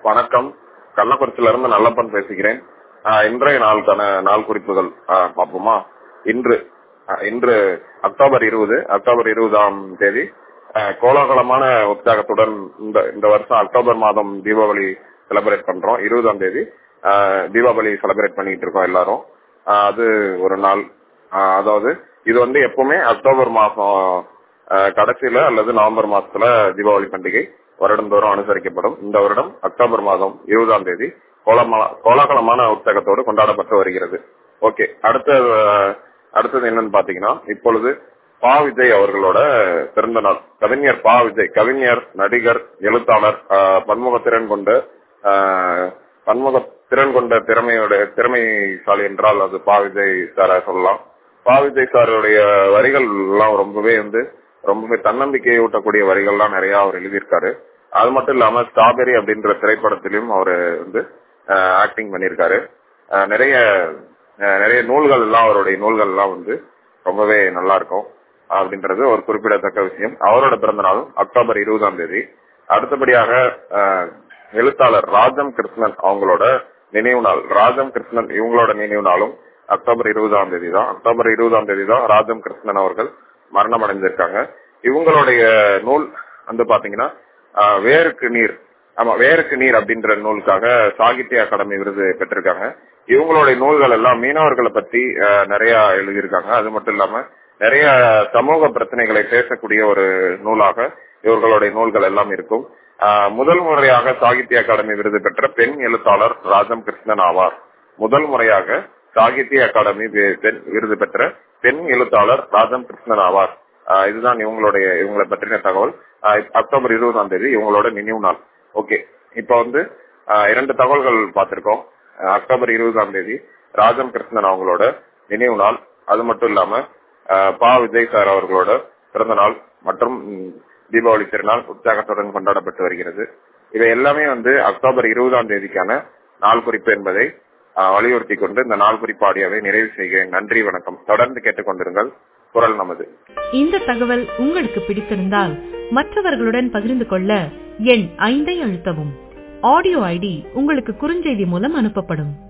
வணக்கம் கள்ளக்குறிச்சியில இருந்து நல்லப்பன் பேசுகிறேன் ஆஹ் இன்றைய நாளுக்கான நாள் குறிப்புகள் ஆஹ் பார்ப்போமா இன்று ஆஹ் இன்று அக்டோபர் இருபது அக்டோபர் இருபதாம் தேதி ஆஹ் கோலாகலமான உற்சாகத்துடன் இந்த இந்த வருஷம் அக்டோபர் மாதம் தீபாவளி செலிப்ரேட் பண்றோம் இருபதாம் தேதி ஆஹ் தீபாவளி செலிப்ரேட் பண்ணிட்டு இருக்கோம் எல்லாரும் ஆஹ் அது ஒரு நாள் ஆஹ் அதாவது இது வந்து எப்பவுமே அக்டோபர் மாசம் ஆஹ் கடைசியில அல்லது நவம்பர் மாசத்துல தீபாவளி பண்டிகை வருடந்தோறும் அனுசரிக்கப்படும் இந்த வருடம் அக்டோபர் மாதம் இருபதாம் தேதி கோலமா- கோலாகலமான உற்சாகத்தோடு கொண்டாடப்பட்டு வருகிறது ஓகே அடுத்த ஆஹ், அடுத்தது என்னன்னு பாத்தீங்கன்னா இப்பொழுது பா விஜய் அவர்களோட பிறந்த நாள் கவிஞர் பா விஜய் கவிஞர் நடிகர் எழுத்தாளர் ஆஹ், பன்முக திறன் கொண்ட ஆஹ், பன்முக திறன் கொண்ட திறமையோட திறமைசாலி என்றால் அது பா விஜய் சார சொல்லலாம் பா விஜய் சாருடைய வரிகள் எல்லாம் ரொம்பவே வந்து ரொம்பவே தன்னம்பிக்கையை ஊட்டக்கூடிய வரிகள்லாம் நிறைய அவர் எழுதியிருக்காரு அது மட்டும் இல்லாம ஸ்ட்ராபெரி அப்படின்ற திரைப்படத்திலும் அவர் வந்து ஆக்டிங் பண்ணியிருக்காரு அஹ் நிறைய அஹ் நிறைய நூல்கள் எல்லாம் அவருடைய நூல்கள் எல்லாம் வந்து ரொம்பவே நல்லா இருக்கும் அப்படின்றது ஒரு குறிப்பிடத்தக்க விஷயம் அவரோட பிறந்த நாள் அக்டோபர் இருபதாம் தேதி அடுத்தபடியாக அஹ், எழுத்தாளர் ராஜம் கிருஷ்ணன் அவங்களோட நினைவு நாள் ராஜம் கிருஷ்ணன் இவங்களோட நினைவு நாளும் அக்டோபர் இருபதாம் தேதி தான் அக்டோபர் இருபதாம் தேதி தான் ராஜம் கிருஷ்ணன் அவர்கள் மரணம் அடைஞ்சிருக்காங்க இவங்களுடைய நூல் வந்து பாத்தீங்கன்னா ஆஹ், வேருக்கு நீர் ஆமா வேருக்கு நீர் அப்படின்ற நூலுக்காக சாகித்ய அகாடமி விருது பெற்றிருக்காங்க இவங்களுடைய நூல்கள் எல்லாம் மீனவர்களை பத்தி ஆஹ், நிறைய எழுதியிருக்காங்க அது மட்டும் இல்லாம நிறைய சமூக பிரச்சனைகளை பேசக்கூடிய ஒரு நூலாக இவர்களுடைய நூல்கள் எல்லாம் இருக்கும் ஆஹ், முதல் முறையாக சாகித்ய அகாடமி விருது பெற்ற பெண் எழுத்தாளர் ராஜம் கிருஷ்ணன் ஆவார் முதல் முறையாக சாகித்ய அகாடமி வி- பெண் விருது பெற்ற பெண் எழுத்தாளர் ராஜம் கிருஷ்ணன் ஆவார் ஆஹ், இதுதான் இவங்களுடைய இவங்களை பற்றின தகவல் ஆஹ், அக்டோபர் இருபதாம் தேதி இவங்களோட நினைவு நாள் ஓகே இப்ப வந்து ஆஹ், இரண்டு தகவல்கள் பார்த்திருக்கோம் ஆஹ், அக்டோபர் இருபதாம் தேதி ராஜம் கிருஷ்ணன் அவங்களோட நினைவு நாள் அது மட்டும் இல்லாம ஆஹ், பா விஜய் சார் அவர்களோட பிறந்த நாள் மற்றும் ம், தீபாவளி திருநாள் உற்சாகத்துடன் கொண்டாடப்பட்டு வருகிறது இவை எல்லாமே வந்து அக்டோபர் இருபதாம் தேதிக்கான நாள் குறிப்பு என்பதை ஆஹ், வலியுறுத்தி கொண்டு இந்த நாள் குறிப்பு ஆடியோவை நிறைவு செய்கிறேன் நன்றி வணக்கம் தொடர்ந்து கேட்டுக்கொண்டிருங்கள் குரல் நமது இந்த தகவல் உங்களுக்கு பிடித்திருந்தால் மற்றவர்களுடன் பகிர்ந்து கொள்ள எண் ஐந்தை அழுத்தவும் ஆடியோ ஐடி உங்களுக்கு குறுஞ்செய்தி மூலம் அனுப்பப்படும்